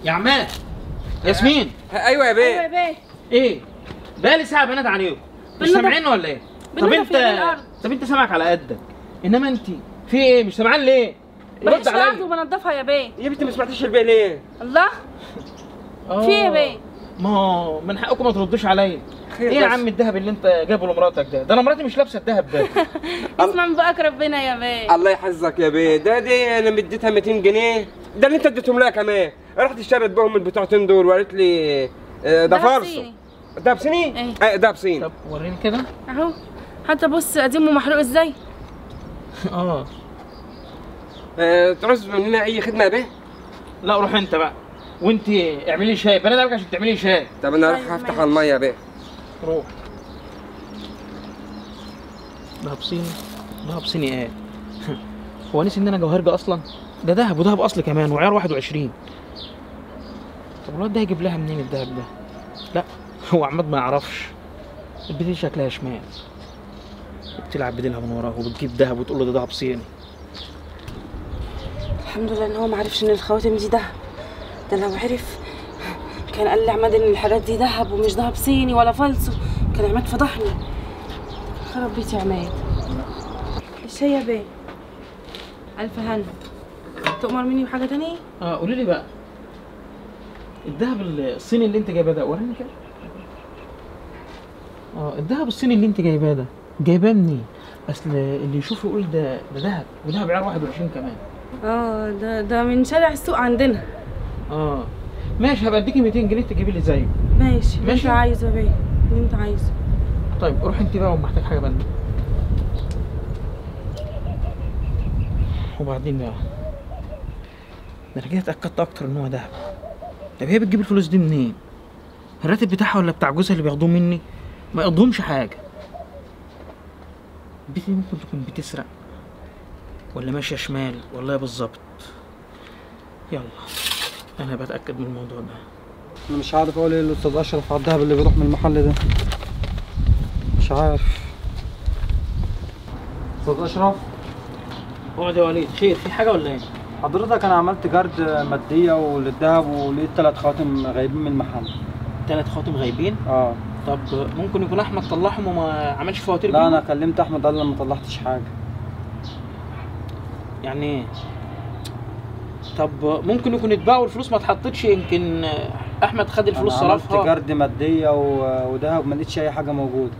يا عماد ياسمين ايوه يا ايوه يا بيه بيه ايه بقالي ساعه بنات عليكم مش بنضف- سامعين ولا ايه طب بنضف انت يا بيه الأرض. طب انت سامعك على قدك انما انت في ايه مش سامعان ليه بحش رد الارض عليا وبنضفها يا بيه يا بنتي ما سمعتيش البيه ليه الله آه. في ايه يا بيه ما هو من حقكم ما تردوش عليا خير ايه يا بس. عم الذهب اللي انت جايبه لمراتك ده ده انا مراتي مش لابسه الذهب ده اسمع من بقك ربنا يا بيه الله يحفظك يا بيه ده دي انا مديتها 200 جنيه ده اللي انت اديتهم لها كمان رحت اشتريت بهم البتوعتين دول وقالت لي آه، ده ده فرصه بصيني. ده بصيني؟ ايه. ايه ده بصيني طب وريني كده اهو حتى بص قديم ومحروق ازاي اه آه، تعوز مننا اي خدمه يا بيه؟ لا روح انت بقى وانت اعملي شاي بنات قالك عشان تعملي شاي طب انا طيب، راح افتح ماشي. الميه يا بيه روح دهب صيني دهب صيني ايه هو نسي ان انا جوهرجة اصلا ده دهب ودهب اصل كمان وعيار 21 طب الواد ده هيجيب لها منين الدهب ده لا هو عماد ما يعرفش البنت دي شكلها شمال بتلعب بديلها من وراه وبتجيب دهب وتقول له ده دهب صيني الحمد لله ان هو ما عرفش ان الخواتم دي دهب ده لو عرف كان قال لي عماد ان الحاجات دي دهب ومش دهب صيني ولا فلسو كان عماد فضحني خرب بيتي يا عماد الشاي يا بيه الف هنا تؤمر مني بحاجه تانية اه قولي لي بقى الذهب الصيني اللي انت جايباه ده وريني كده اه الذهب الصيني اللي انت جايباه ده جايباه منين؟ اصل اللي يشوفه يقول ده ده ذهب وذهب عيار 21 كمان اه ده ده من شارع السوق عندنا اه ماشي هبقى اديكي 200 جنيه تجيبي لي زيه ماشي اللي ماشي. انت عايزه يا بيه اللي انت عايزه طيب روح انت بقى ومحتاج حاجه بقى وبعدين بقى ده انا كده اتاكدت اكتر ان هو دهب طب هي بتجيب الفلوس دي منين الراتب بتاعها ولا بتاع جوزها اللي بياخدوه مني ما يقضهمش حاجه البنت دي ممكن تكون بتسرق ولا ماشيه شمال والله بالظبط يلا انا بتاكد من الموضوع ده انا مش عارف اقول ايه للاستاذ اشرف على الدهب اللي بيروح من المحل ده مش عارف استاذ اشرف اقعد يا وليد خير في حاجه ولا ايه حضرتك انا عملت جرد ماديه وللذهب ولقيت ثلاث خواتم غايبين من المحل ثلاث خاتم غايبين اه طب ممكن يكون احمد طلعهم وما عملش فواتير لا بيهم؟ انا كلمت احمد قال لي ما طلعتش حاجه يعني ايه طب ممكن يكون اتباعوا الفلوس ما اتحطتش يمكن احمد خد الفلوس انا عملت صرفها جرد ماديه و- وذهب ما لقيتش اي حاجه موجوده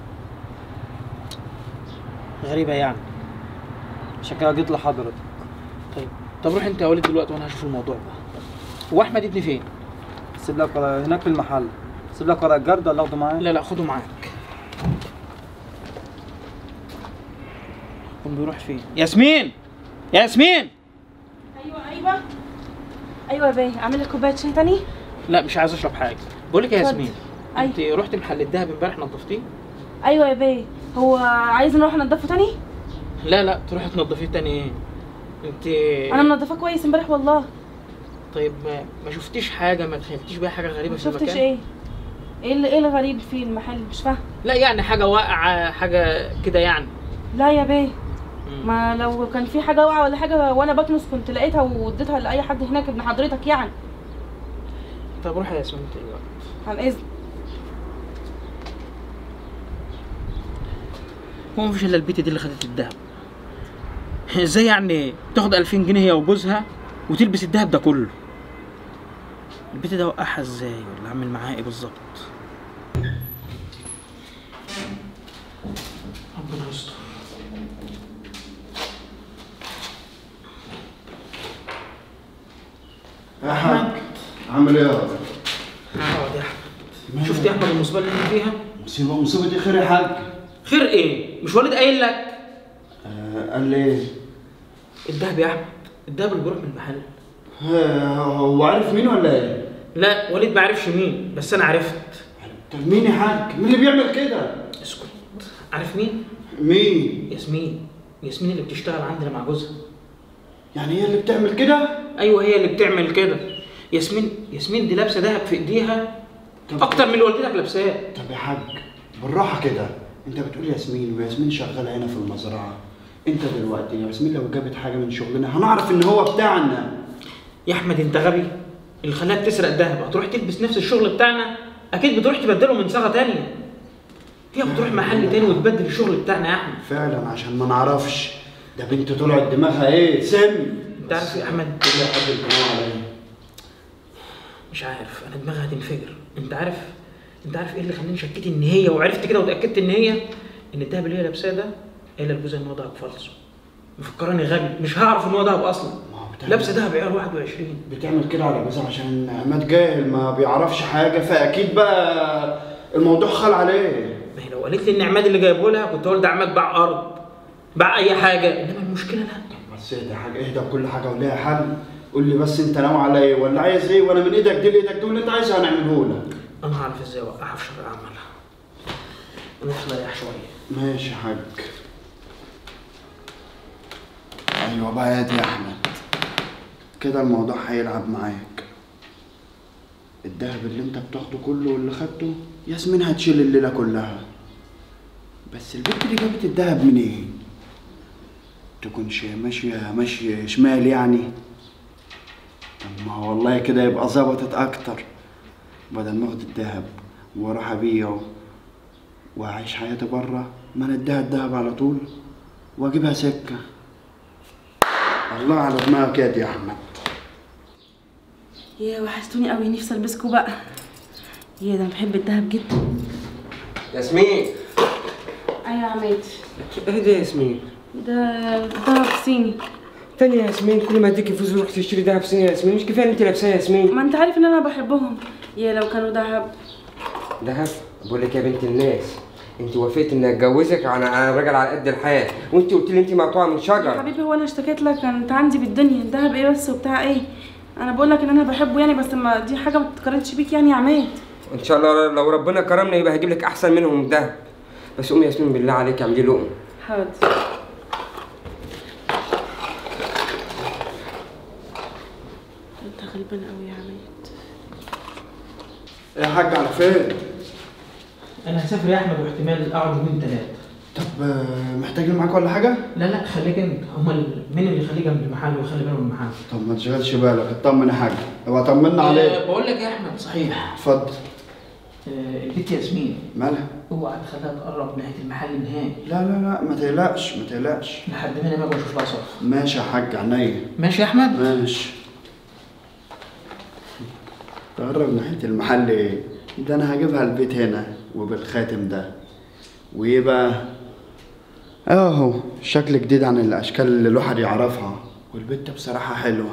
غريبه يعني عشان كده جيت لحضرتك طيب طب روح انت يا وليد دلوقتي وانا هشوف الموضوع ده هو احمد ابني فين سيب لك ورق- هناك في المحل سيب لك ورق الجرد ولا اخده معايا لا لا خده معاك يكون بيروح فين ياسمين ياسمين ايوه ايوه ايوه يا بيه اعمل لك كوبايه شاي تاني لا مش عايز اشرب حاجه بقول لك يا اتفضل. ياسمين أي. انت رحت محل الذهب امبارح نظفتيه ايوه يا بيه هو عايز نروح ننضفه تاني لا لا تروحي تنظفيه تاني ايه انت انا منضفاه كويس امبارح والله طيب ما, ما شفتيش حاجه ما تخيلتيش بيها حاجه غريبه ما في المكان شفتش ايه ايه اللي ايه الغريب في المحل مش فاهم لا يعني حاجه واقعه حاجه كده يعني لا يا بيه مم. ما لو كان في حاجه واقعه ولا حاجه وانا بكنس كنت لقيتها واديتها لاي حد هناك ابن حضرتك يعني طب روحي يا ياسمين انت دلوقتي عن اذن هو مفيش الا البيت دي اللي خدت الذهب ازاي يعني تاخد 2000 جنيه هي وجوزها وتلبس الذهب ده كله البيت ده وقعها ازاي ولا عامل معاها ايه بالظبط ربنا يستر احمد عامل ايه يا راجل؟ اقعد يا احمد شفت يا احمد المصيبه اللي انت فيها مصيبه مصيبه دي خير يا حاج خير ايه مش والد قايل لك آه قال لي ايه؟ الذهب يا احمد الذهب اللي بيروح من المحل آه، هو عارف مين ولا ايه؟ لا وليد ما عرفش مين بس انا عرفت طب مين يا حاج؟ مين اللي بيعمل كده؟ اسكت عارف مين مين؟ ياسمين ياسمين اللي بتشتغل عندنا مع جوزها يعني هي اللي بتعمل كده؟ ايوه هي اللي بتعمل كده ياسمين ياسمين دي لابسه دهب في ايديها اكتر من اللي والدتك لابساه طب يا حاج بالراحه كده انت بتقول ياسمين وياسمين شغاله هنا في المزرعه انت دلوقتي ياسمين لو جابت حاجه من شغلنا هنعرف ان هو بتاعنا يا احمد انت غبي اللي خلاك تسرق الذهب هتروح تلبس نفس الشغل بتاعنا اكيد بتروح تبدله من صاغه تانية هي بتروح محل تاني وتبدل الشغل بتاعنا يا احمد فعلا عشان ما نعرفش ده بنت طلعت دماغها ايه سم انت عارف يا احمد كل حد القناع عليا مش عارف انا دماغي هتنفجر انت عارف انت عارف ايه اللي خلاني شكيت ان هي وعرفت كده واتاكدت ان هي ان الدهب اللي هي لابساه ده هي لابسه ان هو دهب فالصو مفكراني غبي مش هعرف ان هو دهب اصلا ما هو بتعمل- لابسه دهب عيار 21 بتعمل كده على بس عشان عماد جاهل ما بيعرفش حاجه فاكيد بقى الموضوع خال عليه ما هي لو قالت لي ان عماد اللي جايبه لها كنت اقول ده عماد باع ارض باع اي حاجه انما المشكله لا بس اهدى حاجه اهدى كل حاجه وليها حل قول لي بس انت ناوي على ايه ولا عايز ايه وانا من ايدك دي لايدك دي واللي انت عايزه هنعمله لك انا هعرف ازاي اوقعها في شر اعمالها انا اخلى اريح شويه ماشي يا حاج ايوه بقى يا دي يا احمد كده الموضوع هيلعب معاك الدهب اللي انت بتاخده كله واللي خدته ياسمين هتشيل الليله كلها بس البنت اللي جابت الدهب منين تكونش ماشيه ماشيه شمال يعني طب ما هو والله كده يبقى ظبطت اكتر بدل ما اخد الدهب واروح ابيعه واعيش حياتي بره ما انا اديها الدهب على طول واجيبها سكه الله على دماغك يا دي يا احمد يا وحشتوني قوي نفسي البسكوا بقى يا ده انا بحب الدهب جدا ياسمين ايوه يا عماد ايه ده يا ياسمين ده دهب صيني تاني يا ياسمين كل ما اديك فلوس روح تشتري دهب صيني يا ياسمين مش كفايه ان انت لابساه يا ياسمين ما انت عارف ان انا بحبهم يا لو كانوا دهب دهب بقول لك يا بنت الناس انت وافقت اني اتجوزك على على راجل على قد الحياه وانت قلت لي انت مقطوعه من يا شجر حبيبي هو انا اشتكيت لك انت عندي بالدنيا الدهب ايه بس وبتاع ايه انا بقول لك ان انا بحبه يعني بس ما دي حاجه ما تتقارنش بيك يعني يا عماد ان شاء الله لو ربنا كرمنا يبقى هجيب لك احسن منهم دهب بس قومي يا ياسمين بالله عليك اعملي لقمه حاضر انت غلبان قوي يا عماد يا حاج على فين انا هسافر يا احمد واحتمال اقعد يومين ثلاثه طب آه، محتاجين معاك ولا حاجه لا لا خليك انت هما ال- مين اللي يخليه جنب المحل ويخلي بالهم من المحل طب ما تشغلش بالك اطمن يا حاج هو طمنا آه، عليك بقول لك يا احمد صحيح اتفضل آه، البنت ياسمين مالها اوعى تخليها تقرب ناحيه المحل نهائي لا لا لا ما تقلقش ما تقلقش لحد ما انا ما اجي اشوف لها صف ماشي يا حاج عينيا ماشي يا احمد ماشي تقرب ناحية المحل ايه ده انا هجيبها البيت هنا وبالخاتم ده وايه بقى اهو شكل جديد عن الاشكال اللي الواحد يعرفها والبت بصراحة حلوة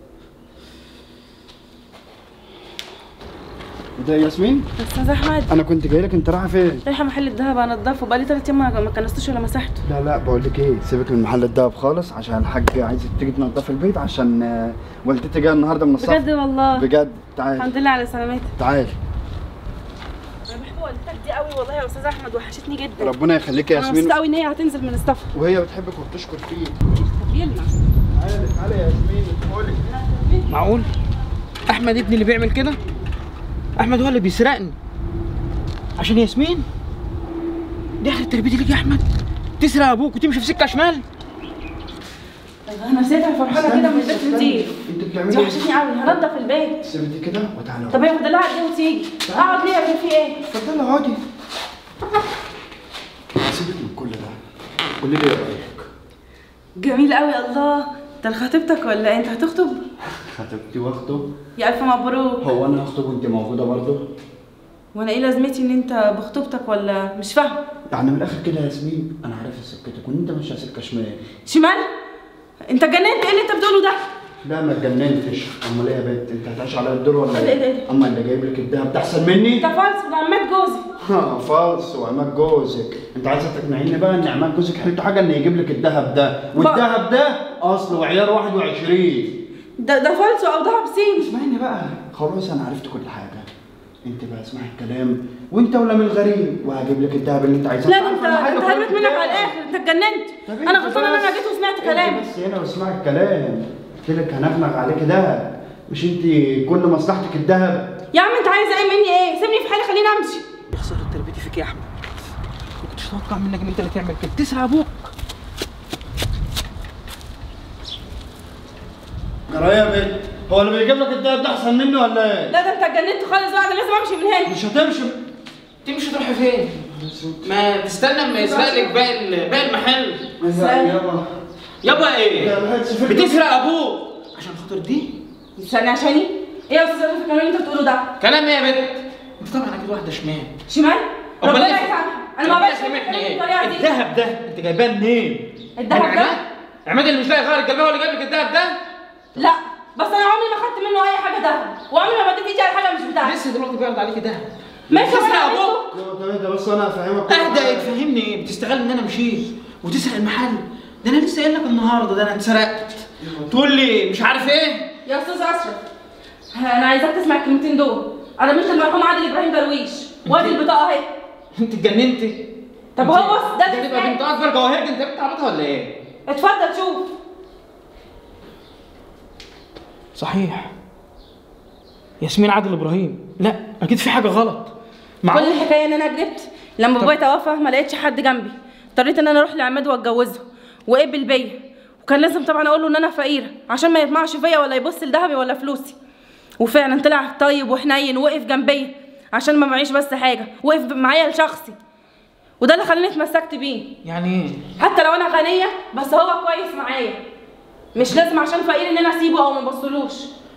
ده ياسمين استاذ احمد انا كنت جاي لك انت رايحه فين رايحه محل الدهب انضفه بقالي ثلاث ايام ما ما كنستوش ولا مسحته لا لا بقول لك ايه سيبك من محل الدهب خالص عشان الحاج عايزك تيجي تنضف البيت عشان آه، والدتي جايه النهارده من السفر بجد والله بجد تعال الحمد لله على سلامتك تعال انا بحب والدتك دي قوي والله يا استاذ احمد وحشتني جدا ربنا يخليك يا انا ياسمين مبسوطه قوي ان هي هتنزل من السفر وهي بتحبك وبتشكر فيك تبيلنا تعالى تعالى يا ياسمين ادخلي معقول احمد ابني اللي بيعمل كده احمد هو اللي بيسرقني عشان ياسمين دي اخر تربيتي ليك يا احمد تسرق ابوك وتمشي في سكه شمال انا نفسيتها فرحانه كده من البيت كتير انت دي بتعملي ايه؟ وحشتني قوي هنضف البيت سيبي دي كده وتعالى طب هي فاضلها قد ايه وتيجي اقعد ليه يعمل في ايه اتفضلي اقعدي سيبك من كل ده قولي لي ايه رايك جميل قوي الله ده خطيبتك ولا إيه؟ انت هتخطب خطيبتي واخطب يا الف مبروك هو انا هخطب وانت موجوده برضه وانا ايه لازمتي ان انت بخطوبتك ولا مش فاهم يعني من الاخر كده يا ياسمين انا عارف سكتك وان انت ماشيه سكه شمال شمال انت جننت ايه اللي انت بتقوله ده لا ما اتجننتش امال ايه يا بنت انت هتعيش على الدور ولا ايه ده- ايه ده- ايه ده؟ اما اللي جايب لك الدهب ده احسن مني ده فالص ده عماد جوزي ها فالص وعماد جوزك انت عايزه تقنعيني بقى ان عماد جوزك حلته حاجه ان يجيب لك الذهب ده والذهب ده اصل وعيار 21 ده ده فالص او دهب صيني اسمعيني بقى خلاص انا عرفت كل حاجه انت بقى اسمعي الكلام وانت ولا من الغريب وهجيب لك الذهب اللي انت عايزاه لا عارفة انت الحاجة انت كل هربت منك على الكلام. الاخر انت اتجننت طب انا انت غلطانه ان بس- انا جيت وسمعت انت كلامك بس هنا واسمعي الكلام قلت لك هنغنغ عليك دهب مش انت كل مصلحتك الذهب يا عم انت عايز ايه مني ايه سيبني في حالي خليني امشي خسرت تربيتي فيك يا احمد ما كنتش اتوقع منك ان انت اللي تعمل كده تسرق ابوك جرايه يا بنت هو اللي بيجيب لك الدهب ده احسن مني ولا ايه؟ لا ده انت اتجننت خالص بقى انا لازم امشي من هنا مش هتمشي تمشي تروحي فين؟ ما تستنى اما يسرق لك باقي ال- باقي المحل يابا يابا ايه؟ ده ما هتسافر- بتسرق ابوك عشان خاطر دي؟ استني عشاني ايه يا استاذ في الكلام اللي انت بتقوله ده كلام ايه يا بنت؟ انت طبعا اكيد واحده شمال شمال أمال ربنا إيه؟ يسامحك انا ما ربنا بقاش يسامحني اتكلم ايه؟ بالطريقه دي الذهب ده انت جايباه منين؟ الذهب من ده؟ عماد؟ عماد اللي مش لاقي غير الجلابيه هو اللي جاب لك الذهب ده؟ لا بس انا عمري ما خدت منه اي حاجه دهب وعمري ما مديت ايدي على حاجه مش بتاعتي لسه دلوقتي بيعرض عليك ذهب ماشي تسرق وأنا ابوك يابا طب انت بس وانا هفهمك كل اهدى حاجة. تفهمني ايه؟ بتستغل ان انا مشيت وتسرق المحل ده انا لسه قايل لك النهارده ده انا اتسرقت تقول لي مش عارف ايه؟ يا استاذ اشرف انا عايزاك تسمع الكلمتين دول انا بنت المرحوم عادل ابراهيم درويش وادي البطاقه اهي انت اتجننتي طب هو بص ده ده تبقى بنت اكبر جواهر انت بنت عبيطه ولا ايه؟ اتفضل شوف صحيح ياسمين عادل ابراهيم لا اكيد في حاجه غلط كل معقول الحكايه ان انا جربت لما بابايا توفى ما لقيتش حد جنبي اضطريت ان انا اروح لعماد واتجوزه وقبل بيا وكان لازم طبعا اقول له ان انا فقيره عشان ما يطمعش فيا ولا يبص لذهبي ولا فلوسي وفعلا طلع طيب وحنين ووقف جنبي عشان ما معيش بس حاجه وقف معايا لشخصي وده اللي خلاني اتمسكت بيه يعني ايه؟ حتى لو انا غنيه بس هو كويس معايا مش لازم عشان فقير ان انا اسيبه او ما ابصلوش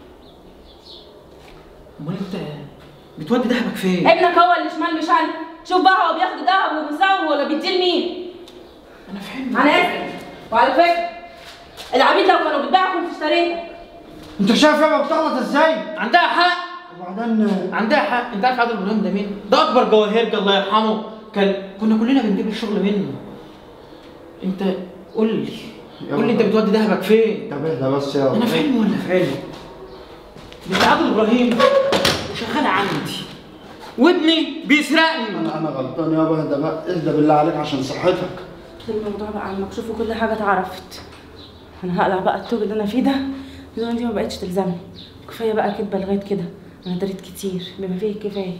امال انت بتودي دهبك فين؟ ابنك هو اللي شمال مش انا شوف بقى هو بياخد دهب وبيساوي ولا بيديه لمين انا فهمت انا اسف وعلى فكره العبيد لو كانوا بيتباعوا كنت اشتريته انت شايف يابا بتغلط ازاي؟ عندها حق وبعدين عندها حق انت عارف عادل ابراهيم ده مين؟ ده اكبر جواهرجي الله يرحمه كان كنا كلنا بنجيب الشغل منه انت قول لي قول لي انت بتودي دهبك فين؟ طب اهدى بس يابا انا في علمي ولا في علمي؟ بنت عادل ابراهيم شغاله عندي وابني بيسرقني انا انا غلطان يابا اهدى بقى اهدى بالله عليك عشان صحتك الموضوع بقى على المكشوف وكل حاجه اتعرفت انا هقلع بقى التوب اللي انا فيه ده الدنيا دي ما بقتش تلزمني كفايه بقى كدبه لغايه كده انا دريت كتير بما فيه الكفايه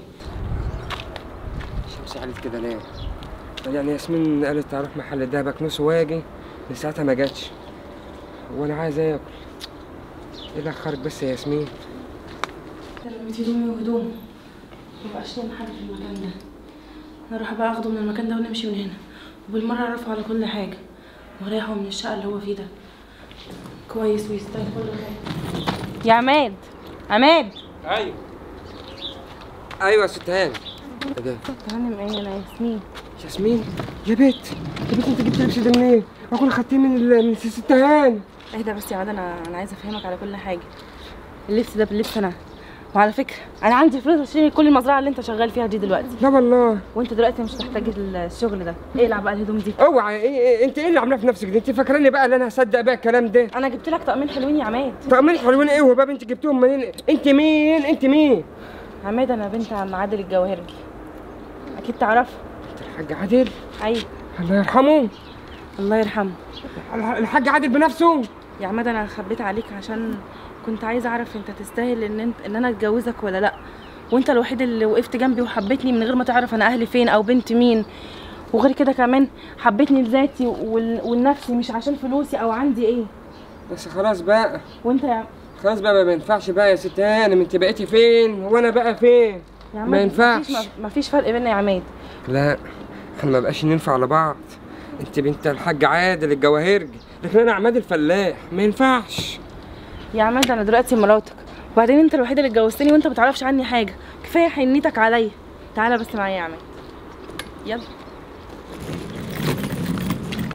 شمس قالت كده ليه؟ يعني ياسمين قالت هروح محل دهبك نص واجي من ساعتها ما جاتش وانا عايز اكل ايه اللي اخرك بس يا ياسمين لميت هدومي وهدوم مبقاش لي محل في المكان ده انا اروح بقى اخده من المكان ده ونمشي من هنا وبالمره اعرفه على كل حاجه واريحه من الشقه اللي هو فيه ده كويس ويستاهل كل حاجه يا عماد عماد ايوه ايوه يا ست هاني ايه ده هانم ايه انا ياسمين ياسمين يا بيت يا بيت انت جبت اللبس ده منين؟ اكون خدتيه من ال- من ست هاني اهدى بس يا عماد انا انا عايزه افهمك على كل حاجه اللبس ده باللبس انا وعلى فكره انا عندي فلوس اشتري كل المزرعه اللي انت شغال فيها دي دلوقتي لا والله وانت دلوقتي مش محتاج الشغل ده اقلع بقى الهدوم دي اوعى إيه إيه انت ايه اللي عاملاه في نفسك ده؟ انت فاكراني بقى اللي انا هصدق بقى الكلام ده؟ انا جبت لك طقمين حلوين يا عماد طقمين حلوين ايه وباب انت جبتهم منين؟ انت مين؟ انت مين؟ عماد انا بنت عم عادل الجواهرجي اكيد تعرفه الحاج عادل ايوه الله يرحمه الله يرحمه الحاج عادل بنفسه يا عماد انا خبيت عليك عشان كنت عايزه اعرف انت تستاهل ان انت ان انا اتجوزك ولا لا وانت الوحيد اللي وقفت جنبي وحبيتني من غير ما تعرف انا اهلي فين او بنت مين وغير كده كمان حبيتني لذاتي وال- ولنفسي مش عشان فلوسي او عندي ايه بس خلاص بقى وانت يا خلاص بقى ما ينفعش بقى يا ست هانم انت بقيتي فين وانا بقى فين يا عماد ما ينفعش. مفيش, مفيش فرق بيننا يا عماد لا احنا ما بقاش ننفع لبعض انت بنت الحاج عادل الجواهرجي لكن انا عماد الفلاح ما ينفعش يا عماد انا دلوقتي مراتك وبعدين انت الوحيد اللي اتجوزتني وانت ما تعرفش عني حاجه كفايه حنيتك عليا تعالى بس معايا يا عماد يلا